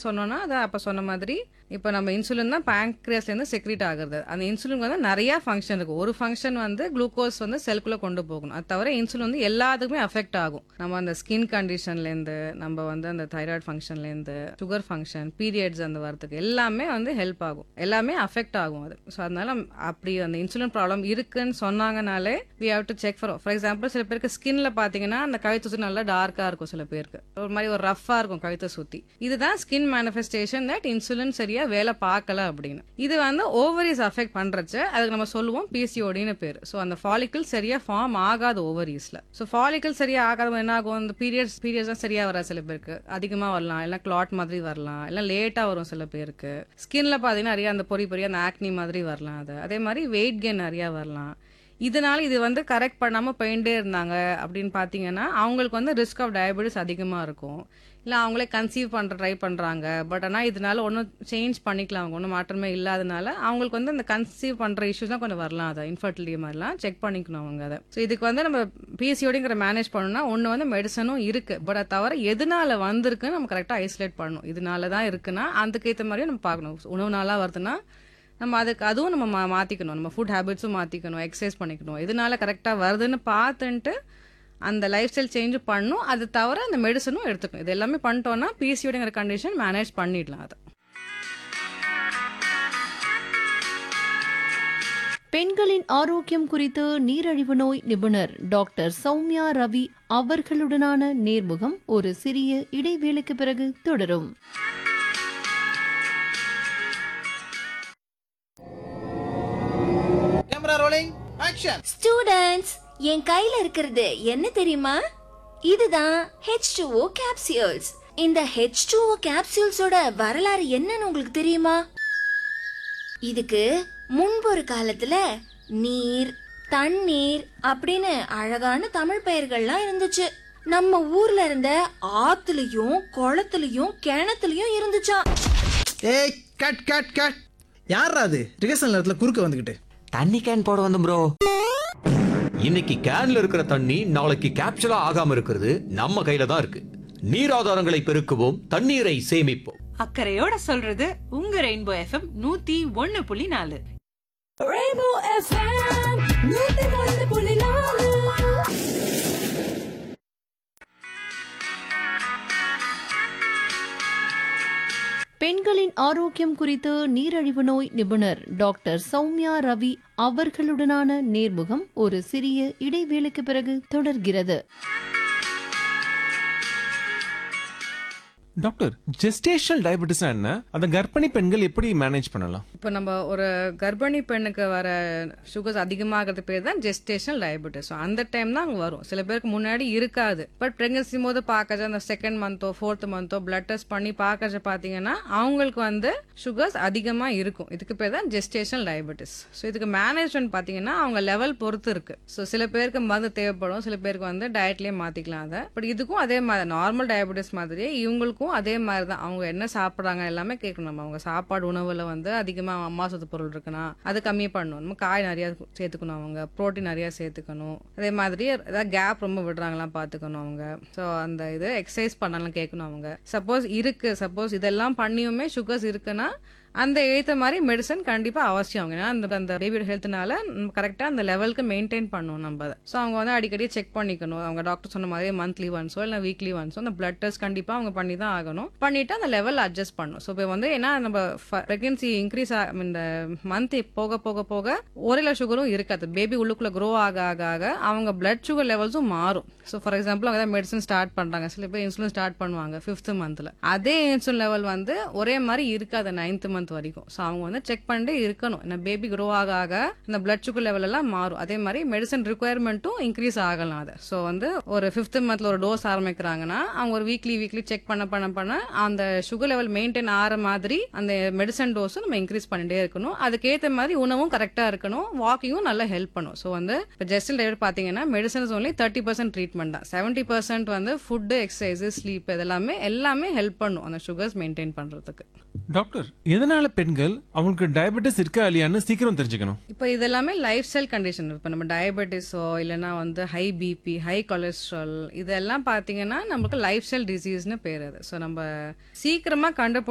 சொன்னோம்னா அது அப்போ சொன்ன மாதிரி இப்போ நம்ம இன்சுலின் தான் பேங்க்ரியாஸ்லேருந்து செக்ரீட் ஆகுறது அந்த இன்சுலின் வந்து நிறைய ஃபங்க்ஷன் இருக்கு ஒரு ஃபங்க்ஷன் வந்து குளுக்கோஸ் வந்து செல்குள்ளே கொண்டு போகணும் அது தவிர இன்சுலின் வந்து எல்லாத்துக்குமே அஃபெக்ட் ஆகும் நம்ம அந்த ஸ்கின் கண்டிஷன்லேருந்து நம்ம வந்து அந்த தைராய்டு ஃபங்க்ஷன்லேருந்து சுகர் ஃபங்க்ஷன் பீரியட்ஸ் அந்த வரதுக்கு எல்லாமே வந்து ஹெல்ப் ஆகும் எல்லாமே அஃபெக்ட் ஆகும் அது ஸோ அதனால அப்படி அந்த இன்சுலின் ப்ராப்ளம் இருக்குன்னு சொன்னாங்கனாலே we have to check for for example சில பேருக்கு ஸ்கின்ல பார்த்தீங்கன்னா அந்த கழுத்து சுற்றி நல்லா டார்க்காக இருக்கும் சில பேருக்கு ஒரு மாதிரி ஒரு ரஃப்பாக இருக்கும் கழுத்தை சுற்றி இதுதான் ஸ்கின் மேனிஃபெஸ்டேஷன் தட் இன்சுலின் சரியா வேலை பார்க்கல அப்படின்னு இது வந்து ஓவரிஸ் அஃபெக்ட் பண்றச்ச அதுக்கு நம்ம சொல்லுவோம் பிசிஓடின்னு பேர் ஸோ அந்த ஃபாலிக்கிள் சரியா ஃபார்ம் ஆகாது ஓவரிஸ்ல ஸோ ஃபாலிக்கிள் சரியா ஆகாத என்ன ஆகும் இந்த பீரியட்ஸ் பீரியட்ஸ் தான் சரியா வராது சில பேருக்கு அதிகமா வரலாம் இல்லை கிளாட் மாதிரி வரலாம் இல்லை லேட்டா வரும் சில பேருக்கு ஸ்கின்ல பார்த்தீங்கன்னா நிறைய அந்த பொறி பொறி அந்த ஆக்னி மாதிரி வரலாம் அது அதே மாதிரி வெயிட் கெயின் நிறையா வரலாம் இதனால இது வந்து கரெக்ட் பண்ணாம போயிட்டே இருந்தாங்க அப்படின்னு பார்த்தீங்கன்னா அவங்களுக்கு வந்து ரிஸ்க் ஆஃப் டயபெட்டிஸ் அதிகமாக இருக்கும் இல்லை அவங்களே கன்சீவ் பண்ணுற ட்ரை பண்ணுறாங்க பட் ஆனால் இதனால ஒன்றும் சேஞ்ச் பண்ணிக்கலாம் அவங்க ஒன்றும் மாற்றமே இல்லாதனால அவங்களுக்கு வந்து அந்த கன்சீவ் பண்ணுற இஷ்யூஸ் தான் கொஞ்சம் வரலாம் அதை இன்ஃபர்டிலிட்டி மாதிரிலாம் செக் பண்ணிக்கணும் அவங்க அதை ஸோ இதுக்கு வந்து நம்ம பிசிஓடிங்கிற மேனேஜ் பண்ணணும்னா ஒன்று வந்து மெடிசனும் இருக்குது பட் அது தவிர எதனால வந்திருக்குன்னு நம்ம கரெக்டாக ஐசோலேட் பண்ணணும் இதனால தான் இருக்குன்னா அதுக்கேற்ற மாதிரியும் நம்ம பார்க்கணும் உணவு நாளாக வருதுன்னா நம்ம அதுக்கு அதுவும் நம்ம மா மாற்றிக்கணும் நம்ம ஃபுட் ஹேபிட்ஸும் மாற்றிக்கணும் எக்ஸசைஸ் பண்ணிக்கணும் இதனால கரெக்டாக வருதுன்னு பார்த்துன்ட்டு அந்த லைஃப் ஸ்டைல் சேஞ்ச் பண்ணும் அது தவிர அந்த மெடிசனும் எடுத்துக்கணும் இது எல்லாமே பண்ணிட்டோம்னா பிசிஓடிங்கிற கண்டிஷன் மேனேஜ் பண்ணிடலாம் அதை பெண்களின் ஆரோக்கியம் குறித்து நீரழிவு நோய் நிபுணர் டாக்டர் சௌமியா ரவி அவர்களுடனான நேர்முகம் ஒரு சிறிய இடைவேளைக்கு பிறகு தொடரும் கேமரா ரோலிங் ஆக்ஷன் ஸ்டூடண்ட்ஸ் என் கையில இருக்கிறது என்ன தெரியுமா இதுதான் H2O capsules இந்த H2O capsuleஸோட வரலாறு என்னன்னு உங்களுக்கு தெரியுமா இதுக்கு முன்பு ஒரு காலத்துல நீர் தண்ணீர் அப்படின்னு அழகான தமிழ் பெயர்கள்லாம் இருந்துச்சு நம்ம ஊர்ல இருந்த ஆத்துலயும் குளத்துலயும் கிணத்துலயும் இருந்துச்சாம் ஏய் கட் கட் கட் யாரா அது ரிகர்சல் நேரத்துல குறுக்க வந்துகிட்டு தண்ணி கேன் போட வந்து ப்ரோ இன்னைக்கு கேன்ல இருக்கிற தண்ணி நாளைக்கு கேப்சூலா ஆகாம இருக்கிறது நம்ம கையில தான் இருக்கு நீர் ஆதாரங்களை பெருக்குவோம் தண்ணீரை சேமிப்போம் அக்கறையோட சொல்றது உங்க ரெயின்போ எஃப்எம் நூத்தி ஒன்னு புள்ளி நாலு பெண்களின் ஆரோக்கியம் குறித்து நீரழிவு நோய் நிபுணர் டாக்டர் சௌமியா ரவி அவர்களுடனான நேர்முகம் ஒரு சிறிய இடைவேளைக்கு பிறகு தொடர்கிறது டாக்டர் ஜெஸ்டேஷனல் டயபெட்டிஸ் என்ன அந்த கர்ப்பிணி பெண்கள் எப்படி மேனேஜ் பண்ணலாம் இப்போ நம்ம ஒரு கர்ப்பிணி பெண்ணுக்கு வர சுகர்ஸ் அதிகமாகிறது பேர் தான் ஜெஸ்டேஷனல் டயபெட்டிஸ் ஸோ அந்த டைம் தான் அங்கே வரும் சில பேருக்கு முன்னாடி இருக்காது பட் ப்ரெக்னன்சி போது பார்க்கறது அந்த செகண்ட் மந்த்தோ ஃபோர்த் மந்த்தோ பிளட் டெஸ்ட் பண்ணி பார்க்கறது பார்த்தீங்கன்னா அவங்களுக்கு வந்து சுகர்ஸ் அதிகமாக இருக்கும் இதுக்கு பேர் தான் ஜெஸ்டேஷனல் டயபெட்டிஸ் ஸோ இதுக்கு மேனேஜ்மெண்ட் பார்த்தீங்கன்னா அவங்க லெவல் பொறுத்து இருக்கு ஸோ சில பேருக்கு மருந்து தேவைப்படும் சில பேருக்கு வந்து டயட்லேயே மாற்றிக்கலாம் அதை பட் இதுக்கும் அதே மாதிரி நார்மல் டயபெட்டிஸ் மாதிரியே இவங்களுக்கும் அதே மாதிரி தான் அவங்க என்ன சாப்பிட்றாங்க எல்லாமே கேட்கணும் நம்ம அவங்க சாப்பாடு உணவுல வந்து அதிகமாக அம்மா சத்து பொருள் இருக்குன்னா அது கம்மி பண்ணணும் நம்ம காய் நிறைய சேர்த்துக்கணும் அவங்க புரோட்டீன் நிறைய சேர்த்துக்கணும் அதே மாதிரி ஏதாவது கேப் ரொம்ப விடுறாங்களாம் பார்த்துக்கணும் அவங்க ஸோ அந்த இது எக்ஸசைஸ் பண்ணலாம் கேட்கணும் அவங்க சப்போஸ் இருக்கு சப்போஸ் இதெல்லாம் பண்ணியுமே சுகர்ஸ் இருக்குன்னா அந்த ஏற்ற மாதிரி மெடிசன் கண்டிப்பாக அவசியம் அவங்க ஏன்னா அந்த அந்த பேபியோட ஹெல்த்னால கரெக்டாக அந்த லெவலுக்கு மெயின்டைன் பண்ணணும் நம்ம அதை ஸோ அவங்க வந்து அடிக்கடி செக் பண்ணிக்கணும் அவங்க டாக்டர் சொன்ன மாதிரி மந்த்லி ஒன்ஸோ இல்லை வீக்லி ஒன்ஸோ அந்த பிளட் டெஸ்ட் கண்டிப்பாக அவங்க பண்ணி தான் ஆகணும் பண்ணிட்டு அந்த லெவல் அட்ஜஸ்ட் பண்ணணும் ஸோ இப்போ வந்து ஏன்னா நம்ம ப்ரெக்னன்சி இன்க்ரீஸ் இந்த மந்த் போக போக போக ஒரு சுகரும் இருக்காது பேபி உள்ளுக்குள்ள க்ரோ ஆக ஆக ஆக அவங்க பிளட் சுகர் லெவல்ஸும் மாறும் ஸோ ஃபார் எக்ஸாம்பிள் அவங்க தான் மெடிசன் ஸ்டார்ட் பண்ணுறாங்க சில பேர் இன்சுலின் ஸ்டார்ட் பண்ணுவாங்க ஃபிஃப்த் மந்த்தில் அதே இன்சுலின் லெவல் வந்து ஒரே மாதிரி இருக்காது நைன்த் மந்த் வரைக்கும் ஸோ அவங்க வந்து செக் பண்ணிட்டு இருக்கணும் ஏன்னா பேபி க்ரோ ஆக ஆக அந்த பிளட் சுகர் லெவல் எல்லாம் மாறும் அதே மாதிரி மெடிசன் ரிக்குயர்மெண்ட்டும் இன்க்ரீஸ் ஆகலாம் அது ஸோ வந்து ஒரு ஃபிஃப்த் மந்த்ல ஒரு டோஸ் ஆரம்பிக்கிறாங்கன்னா அவங்க ஒரு வீக்லி வீக்லி செக் பண்ண பண்ண பண்ண அந்த சுகர் லெவல் மெயின்டைன் ஆகிற மாதிரி அந்த மெடிசன் டோஸும் நம்ம இன்க்ரீஸ் பண்ணிட்டே இருக்கணும் அதுக்கேற்ற மாதிரி உணவும் கரெக்டாக இருக்கணும் வாக்கிங்கும் நல்லா ஹெல்ப் பண்ணும் ஸோ வந்து இப்போ ஜெஸ்டில் டயட் பார்த்தீங்கன்னா medicines only thirty percent treatment தான் செவன்ட்டி பர்சன்ட் வந்து ஃபுட்டு எக்ஸசைஸ் ஸ்லீப் இதெல்லாமே எல்லாமே ஹெல்ப் பண்ணும் அந்த சுகர்ஸ் மெயின்டைன் பண்ணுறதுக்கு டாக்டர் எதனால பெண்கள் அவங்களுக்கு டயபெட்டிஸ் இருக்கா இல்லையான்னு சீக்கிரம் தெரிஞ்சுக்கணும் இப்போ இதெல்லாமே லைஃப் ஸ்டைல் கண்டிஷன் இப்போ நம்ம டயபெட்டிஸோ இல்லைன்னா வந்து ஹை பிபி ஹை கொலஸ்ட்ரால் இதெல்லாம் பார்த்தீங்கன்னா நமக்கு லைஃப் ஸ்டைல் டிசீஸ்னு பேர் அது ஸோ நம்ம சீக்கிரமாக கண்டுபிடி